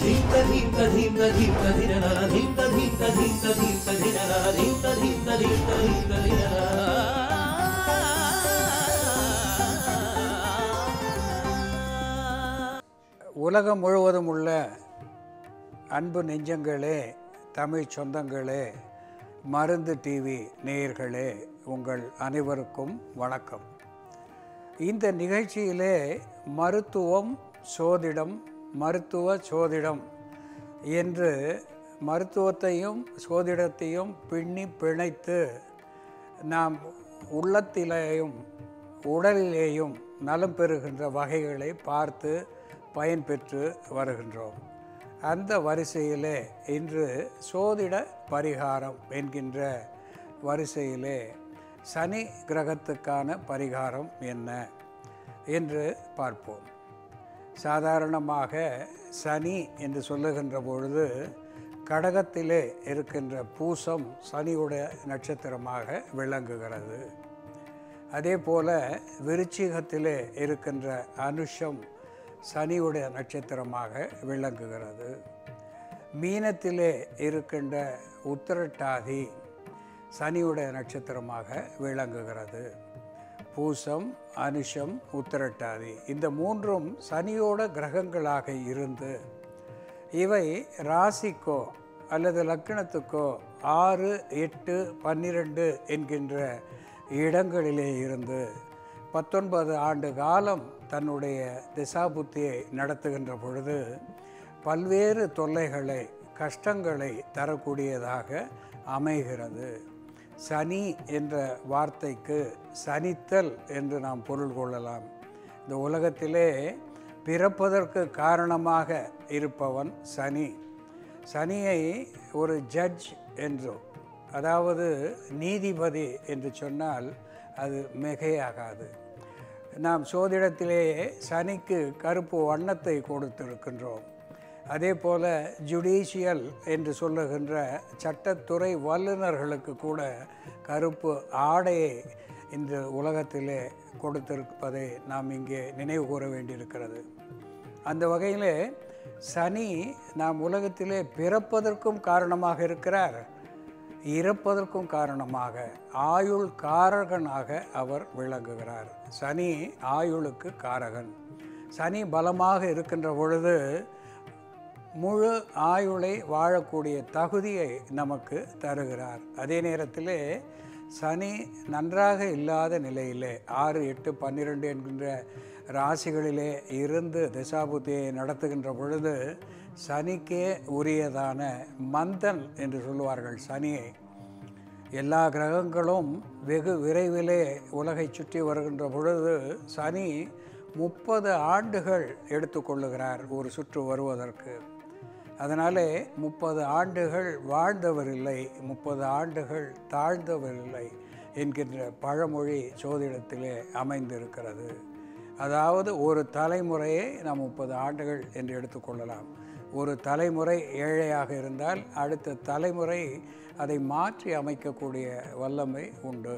ಧೀಂತ ಧೀಂತ ಧೀಂತ ಧೀಂತ ಧಿರನ ಧೀಂತ ಧೀಂತ ಧೀಂತ ಧೀಂತ ಧಿರನ ಧೀಂತ ಧೀಂತ ಧೀಂತ ಧೀಂತ ಧಿರನ உலகம் முழுவதும் உள்ள அன்பு நெஞ்சங்களே தமிழ் சொந்தங்களே மருந்து டிவி நேயர்களே உங்கள் அனைவருக்கும் வணக்கம் இந்த நிகழ்ச்சியிலே மருத்துவம் சோதிடம் மருத்துவ சோதிடம் என்று மருத்துவத்தையும் சோதிடத்தையும் பின்னி பிணைத்து நாம் உள்ளத்திலேயும் உடலிலேயும் நலம் பெறுகின்ற வகைகளை பார்த்து பயன்பெற்று வருகின்றோம் அந்த வரிசையிலே இன்று சோதிட பரிகாரம் என்கின்ற வரிசையிலே சனி கிரகத்துக்கான பரிகாரம் என்ன என்று பார்ப்போம் சாதாரணமாக சனி என்று சொல்லுகின்ற பொழுது கடகத்திலே இருக்கின்ற பூசம் சனியுடைய நட்சத்திரமாக விளங்குகிறது அதே போல விருச்சிகத்திலே இருக்கின்ற அனுஷம் சனியுடைய நட்சத்திரமாக விளங்குகிறது மீனத்திலே இருக்கின்ற உத்திரட்டாதி சனியுடைய நட்சத்திரமாக விளங்குகிறது பூசம் அனுஷம் உத்திரட்டாதி இந்த மூன்றும் சனியோட கிரகங்களாக இருந்து இவை ராசிக்கோ அல்லது லக்கணத்துக்கோ ஆறு எட்டு பன்னிரண்டு என்கின்ற இடங்களிலே இருந்து பத்தொன்பது ஆண்டு காலம் தன்னுடைய திசாபுத்தியை நடத்துகின்ற பொழுது பல்வேறு தொல்லைகளை கஷ்டங்களை தரக்கூடியதாக அமைகிறது சனி என்ற வார்த்தைக்கு சனித்தல் என்று நாம் பொருள் கொள்ளலாம் இந்த உலகத்திலே பிறப்பதற்கு காரணமாக இருப்பவன் சனி சனியை ஒரு ஜட்ஜ் என்றோ அதாவது நீதிபதி என்று சொன்னால் அது மிகையாகாது நாம் சோதிடத்திலேயே சனிக்கு கருப்பு வண்ணத்தை கொடுத்திருக்கின்றோம் அதே போல ஜுடிஷியல் என்று சொல்லுகின்ற சட்டத்துறை வல்லுநர்களுக்கு கூட கருப்பு ஆடையை இந்த உலகத்திலே கொடுத்திருப்பதை நாம் இங்கே நினைவு கூற வேண்டியிருக்கிறது அந்த வகையிலே சனி நாம் உலகத்திலே பிறப்பதற்கும் காரணமாக இருக்கிறார் இறப்பதற்கும் காரணமாக ஆயுள் காரகனாக அவர் விளங்குகிறார் சனி ஆயுளுக்கு காரகன் சனி பலமாக இருக்கின்ற பொழுது முழு ஆயுளை வாழக்கூடிய தகுதியை நமக்கு தருகிறார் அதே நேரத்திலே சனி நன்றாக இல்லாத நிலையிலே ஆறு எட்டு பன்னிரெண்டு என்கின்ற ராசிகளிலே இருந்து திசாபுத்தியை நடத்துகின்ற பொழுது சனிக்கே உரியதான மந்தன் என்று சொல்லுவார்கள் சனியை எல்லா கிரகங்களும் வெகு விரைவிலே உலகை சுற்றி வருகின்ற பொழுது சனி முப்பது ஆண்டுகள் எடுத்துக்கொள்ளுகிறார் ஒரு சுற்று வருவதற்கு அதனாலே முப்பது ஆண்டுகள் வாழ்ந்தவர் இல்லை முப்பது ஆண்டுகள் தாழ்ந்தவர் இல்லை என்கின்ற பழமொழி சோதிடத்திலே அமைந்திருக்கிறது அதாவது ஒரு தலைமுறையை நாம் முப்பது ஆண்டுகள் என்று எடுத்துக்கொள்ளலாம் ஒரு தலைமுறை ஏழையாக இருந்தால் அடுத்த தலைமுறை அதை மாற்றி அமைக்கக்கூடிய வல்லமை உண்டு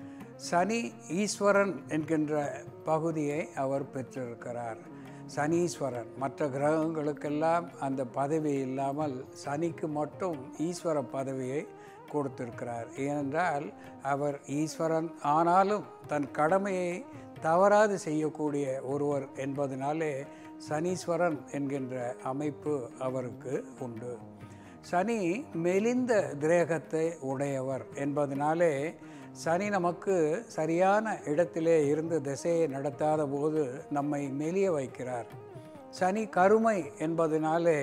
சனி ஈஸ்வரன் என்கின்ற பகுதியை அவர் பெற்றிருக்கிறார் சனீஸ்வரன் மற்ற கிரகங்களுக்கெல்லாம் அந்த பதவி இல்லாமல் சனிக்கு மட்டும் ஈஸ்வர பதவியை கொடுத்திருக்கிறார் ஏனென்றால் அவர் ஈஸ்வரன் ஆனாலும் தன் கடமையை தவறாது செய்யக்கூடிய ஒருவர் என்பதனாலே சனீஸ்வரன் என்கின்ற அமைப்பு அவருக்கு உண்டு சனி மெலிந்த திரேகத்தை உடையவர் என்பதனாலே சனி நமக்கு சரியான இடத்திலே இருந்து திசையை நடத்தாத போது நம்மை மெலிய வைக்கிறார் சனி கருமை என்பதனாலே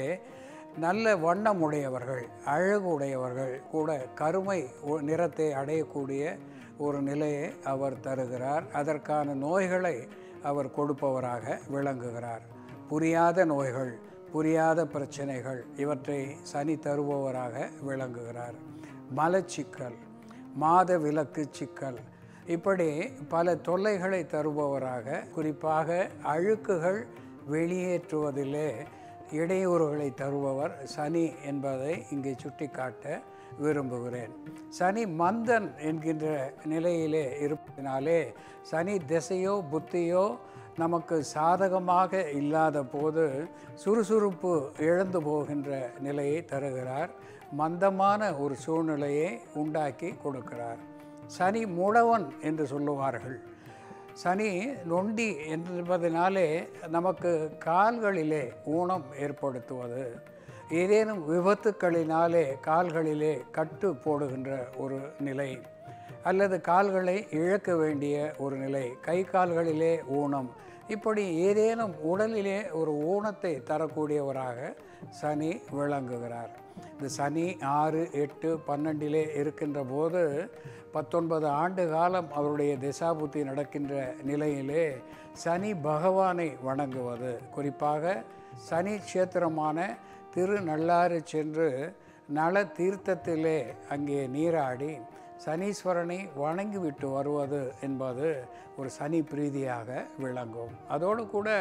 நல்ல வண்ணம் உடையவர்கள் அழகு உடையவர்கள் கூட கருமை ஒ- நிறத்தை அடையக்கூடிய ஒரு நிலையை அவர் தருகிறார் அதற்கான நோய்களை அவர் கொடுப்பவராக விளங்குகிறார் புரியாத நோய்கள் புரியாத பிரச்சனைகள் இவற்றை சனி தருபவராக விளங்குகிறார் மலச்சிக்கல் மாத விலக்கு சிக்கல் இப்படி பல தொல்லைகளை தருபவராக குறிப்பாக அழுக்குகள் வெளியேற்றுவதிலே இடையூறுகளை தருபவர் சனி என்பதை இங்கே சுட்டிக்காட்ட விரும்புகிறேன் சனி மந்தன் என்கின்ற நிலையிலே இருப்பதினாலே சனி திசையோ புத்தியோ நமக்கு சாதகமாக இல்லாத போது சுறுசுறுப்பு இழந்து போகின்ற நிலையை தருகிறார் மந்தமான ஒரு சூழ்நிலையை உண்டாக்கி கொடுக்கிறார் சனி முடவன் என்று சொல்லுவார்கள் சனி நொண்டி என்பதனாலே நமக்கு கால்களிலே ஊனம் ஏற்படுத்துவது ஏதேனும் விபத்துக்களினாலே கால்களிலே கட்டு போடுகின்ற ஒரு நிலை அல்லது கால்களை இழக்க வேண்டிய ஒரு நிலை கை கால்களிலே ஊனம் இப்படி ஏதேனும் உடலிலே ஒரு ஊனத்தை தரக்கூடியவராக சனி விளங்குகிறார் இந்த சனி ஆறு எட்டு பன்னெண்டிலே இருக்கின்ற போது பத்தொன்பது ஆண்டு காலம் அவருடைய திசாபுத்தி நடக்கின்ற நிலையிலே சனி பகவானை வணங்குவது குறிப்பாக சனி கஷேத்திரமான திருநள்ளாறு சென்று நல தீர்த்தத்திலே அங்கே நீராடி சனீஸ்வரனை வணங்கிவிட்டு வருவது என்பது ஒரு சனி பிரீதியாக விளங்கும் அதோடு கூட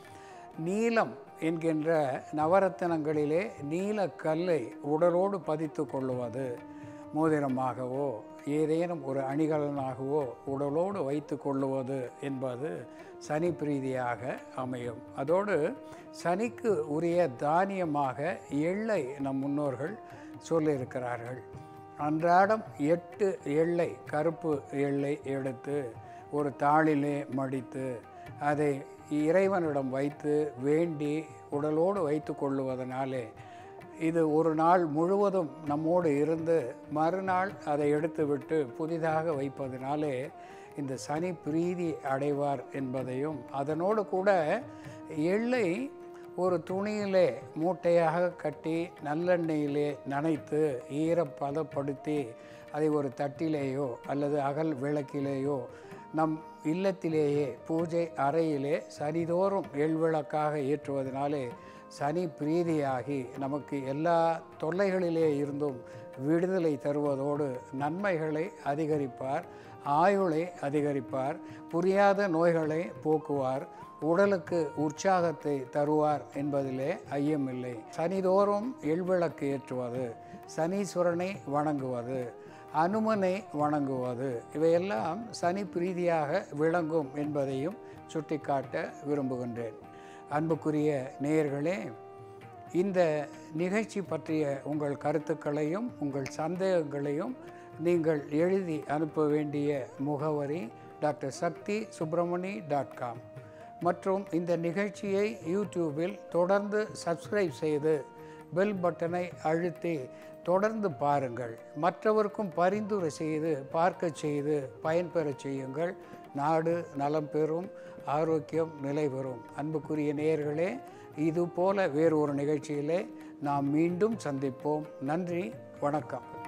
நீலம் என்கின்ற நவரத்தினங்களிலே நீலக்கல்லை உடலோடு பதித்து கொள்ளுவது மோதிரமாகவோ ஏதேனும் ஒரு அணிகலனாகவோ உடலோடு வைத்து கொள்ளுவது என்பது சனி பிரீதியாக அமையும் அதோடு சனிக்கு உரிய தானியமாக எள்ளை நம் முன்னோர்கள் சொல்லியிருக்கிறார்கள் அன்றாடம் எட்டு எள்ளை கருப்பு எள்ளை எடுத்து ஒரு தாளிலே மடித்து அதை இறைவனிடம் வைத்து வேண்டி உடலோடு வைத்து கொள்ளுவதனாலே இது ஒரு நாள் முழுவதும் நம்மோடு இருந்து மறுநாள் அதை எடுத்துவிட்டு புதிதாக வைப்பதனாலே இந்த சனி பிரீதி அடைவார் என்பதையும் அதனோடு கூட எள்ளை ஒரு துணியிலே மூட்டையாக கட்டி நல்லெண்ணெயிலே நனைத்து ஈரப்பதப்படுத்தி அதை ஒரு தட்டிலேயோ அல்லது அகல் விளக்கிலேயோ நம் இல்லத்திலேயே பூஜை அறையிலே சனிதோறும் எள்விளக்காக ஏற்றுவதனாலே சனி பிரீதியாகி நமக்கு எல்லா தொல்லைகளிலே இருந்தும் விடுதலை தருவதோடு நன்மைகளை அதிகரிப்பார் ஆயுளை அதிகரிப்பார் புரியாத நோய்களை போக்குவார் உடலுக்கு உற்சாகத்தை தருவார் என்பதிலே ஐயமில்லை சனிதோறும் எள்விளக்கு ஏற்றுவது சனீஸ்வரனை வணங்குவது அனுமனை வணங்குவது இவையெல்லாம் சனி பிரீதியாக விளங்கும் என்பதையும் சுட்டிக்காட்ட விரும்புகின்றேன் அன்புக்குரிய நேயர்களே இந்த நிகழ்ச்சி பற்றிய உங்கள் கருத்துக்களையும் உங்கள் சந்தேகங்களையும் நீங்கள் எழுதி அனுப்ப வேண்டிய முகவரி doctor Sakthi Subramani dot com மற்றும் இந்த நிகழ்ச்சியை யூடியூபில் தொடர்ந்து சப்ஸ்கிரைப் செய்து பெல் பட்டனை அழுத்தி தொடர்ந்து பாருங்கள் மற்றவருக்கும் பரிந்துரை செய்து பார்க்க செய்து பயன்பெறச் செய்யுங்கள் நாடு நலம் பெறும் ஆரோக்கியம் நிலை பெறும் அன்புக்குரிய நேயர்களே இது போல வேறு ஒரு நிகழ்ச்சியிலே நாம் மீண்டும் சந்திப்போம் நன்றி வணக்கம்